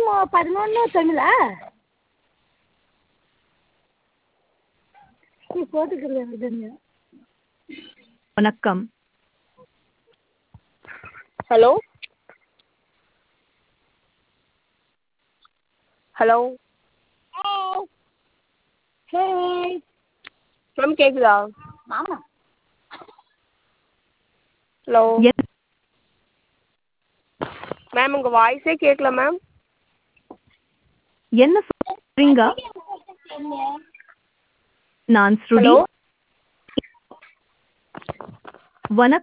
மு- பதினொன்று தமிழா நீ போட்டுக்கிறது தனியா வணக்கம் ஹலோ ஹலோ ஹேய் மேம் கேட்குதா மாமா ஹலோ என்- மேம் உங்கள் வாய்ஸே கேட்கல மேம் என்ன சொல்றீங்க நான் ஸ்ருதி ஹலோ வணக்கம்